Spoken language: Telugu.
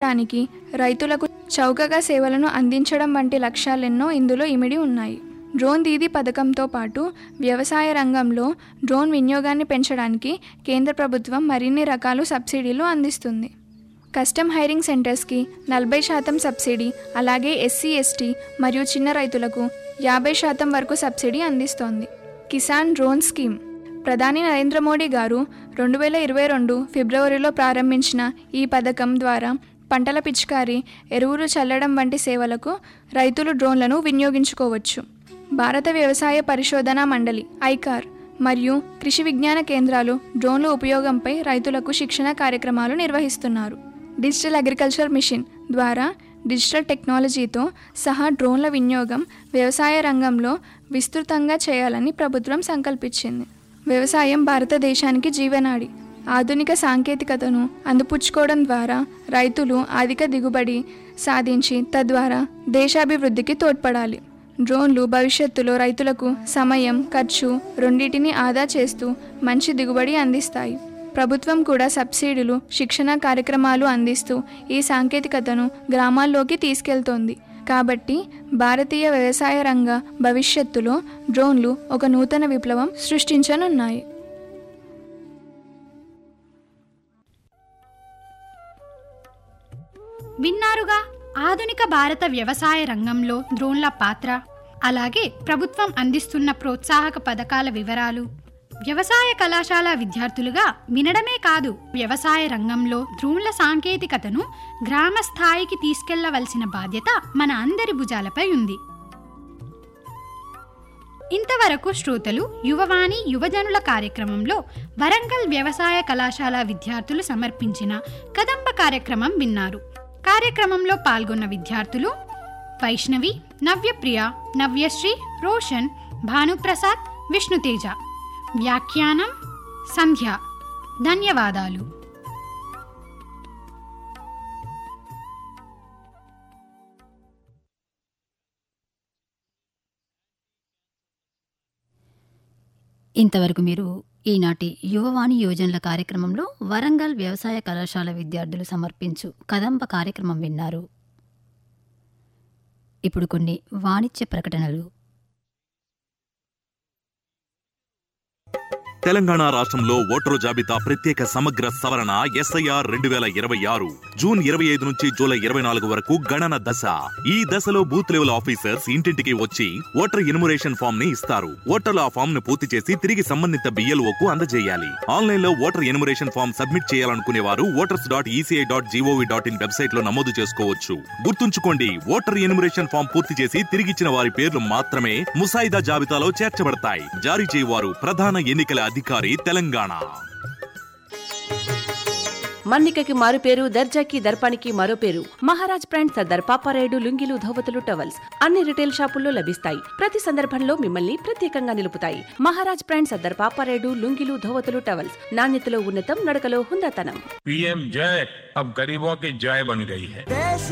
పెంపకానికి రైతులకు చౌకగా సేవలను అందించడం వంటి లక్ష్యాలెన్నో ఇందులో ఇమిడి ఉన్నాయి డ్రోన్ దీదీ పథకంతో పాటు వ్యవసాయ రంగంలో డ్రోన్ వినియోగాన్ని పెంచడానికి కేంద్ర ప్రభుత్వం మరిన్ని రకాల సబ్సిడీలు అందిస్తుంది కస్టమ్ హైరింగ్ సెంటర్స్కి నలభై శాతం సబ్సిడీ అలాగే ఎస్సీ ఎస్టీ మరియు చిన్న రైతులకు యాభై శాతం వరకు సబ్సిడీ అందిస్తోంది కిసాన్ డ్రోన్ స్కీమ్ ప్రధాని నరేంద్ర మోడీ గారు రెండు వేల ఇరవై రెండు ఫిబ్రవరిలో ప్రారంభించిన ఈ పథకం ద్వారా పంటల పిచికారీ ఎరువులు చల్లడం వంటి సేవలకు రైతులు డ్రోన్లను వినియోగించుకోవచ్చు భారత వ్యవసాయ పరిశోధనా మండలి ఐకార్ మరియు కృషి విజ్ఞాన కేంద్రాలు డ్రోన్ల ఉపయోగంపై రైతులకు శిక్షణ కార్యక్రమాలు నిర్వహిస్తున్నారు డిజిటల్ అగ్రికల్చర్ మిషన్ ద్వారా డిజిటల్ టెక్నాలజీతో సహా డ్రోన్ల వినియోగం వ్యవసాయ రంగంలో విస్తృతంగా చేయాలని ప్రభుత్వం సంకల్పించింది వ్యవసాయం భారతదేశానికి జీవనాడి ఆధునిక సాంకేతికతను అందిపుచ్చుకోవడం ద్వారా రైతులు అధిక దిగుబడి సాధించి తద్వారా దేశాభివృద్ధికి తోడ్పడాలి డ్రోన్లు భవిష్యత్తులో రైతులకు సమయం ఖర్చు రెండింటిని ఆదా చేస్తూ మంచి దిగుబడి అందిస్తాయి ప్రభుత్వం కూడా సబ్సిడీలు శిక్షణ కార్యక్రమాలు అందిస్తూ ఈ సాంకేతికతను గ్రామాల్లోకి తీసుకెళ్తోంది కాబట్టి భారతీయ వ్యవసాయ రంగ భవిష్యత్తులో డ్రోన్లు ఒక నూతన విప్లవం సృష్టించనున్నాయి విన్నారుగా ఆధునిక భారత వ్యవసాయ రంగంలో డ్రోన్ల పాత్ర అలాగే ప్రభుత్వం అందిస్తున్న ప్రోత్సాహక పథకాల వివరాలు వ్యవసాయ కళాశాల విద్యార్థులుగా వినడమే కాదు వ్యవసాయ రంగంలో డ్రోన్ల సాంకేతికతను గ్రామ స్థాయికి తీసుకెళ్లవలసిన బాధ్యత మన అందరి భుజాలపై ఉంది ఇంతవరకు శ్రోతలు యువవాణి యువజనుల కార్యక్రమంలో వరంగల్ వ్యవసాయ కళాశాల విద్యార్థులు సమర్పించిన కదంబ కార్యక్రమం విన్నారు కార్యక్రమంలో పాల్గొన్న విద్యార్థులు వైష్ణవి నవ్యప్రియ నవ్యశ్రీ రోషన్ భానుప్రసాద్ విష్ణుతేజ వ్యాఖ్యానం సంధ్య ధన్యవాదాలు ఇంతవరకు మీరు ఈనాటి యువవాణి యోజనల కార్యక్రమంలో వరంగల్ వ్యవసాయ కళాశాల విద్యార్థులు సమర్పించు కదంబ కార్యక్రమం విన్నారు ఇప్పుడు కొన్ని వాణిజ్య ప్రకటనలు తెలంగాణ రాష్ట్రంలో ఓటరు జాబితా ప్రత్యేక సమగ్ర సవరణ ఎస్ఐఆర్ రెండు వేల ఇరవై ఆరు జూన్ ఇరవై ఐదు నుంచి జూలై ఇరవై నాలుగు వరకు గణన దశ ఈ దశలో బూత్ లెవెల్ ఆఫీసర్స్ ఇంటింటికి వచ్చి ఓటర్ ఇన్మురేషన్ ఫామ్ ని ఇస్తారు ఓటర్లు ఆ ఫామ్ ను పూర్తి చేసి తిరిగి సంబంధిత బిఎల్ఓ కు అందజేయాలి ఆన్లైన్ లో ఓటర్ ఇన్మురేషన్ ఫామ్ సబ్మిట్ చేయాలనుకునే వారు voters dot ECI dot G O V dot in website లో నమోదు చేసుకోవచ్చు గుర్తుంచుకోండి ఓటర్ ఇన్మురేషన్ ఫామ్ పూర్తి చేసి తిరిగిచ్చిన వారి పేర్లు మాత్రమే ముసాయిదా జాబితాలో చేర్చబడతాయి జారీ చేయవారు ప్రధాన ఎన్నికల అధికారి తెలంగాణ మన్నికకి మారు పేరు దర్జాకి దర్పానికి మరో పేరు మహారాజ్ బ్రాండ్ సర్దార్ పాపారాయుడు లుంగిలు ధోవతులు టవల్స్ అన్ని రిటైల్ షాపుల్లో లభిస్తాయి ప్రతి సందర్భంలో మిమ్మల్ని ప్రత్యేకంగా నిలుపుతాయి మహారాజ్ బ్రాండ్ సర్దార్ పాపారాయుడు లుంగిలు ధోవతులు టవల్స్ నాణ్యతలో ఉన్నతం నడకలో హుందాతనం पीएम जय अब गरीबों की जय बन गई है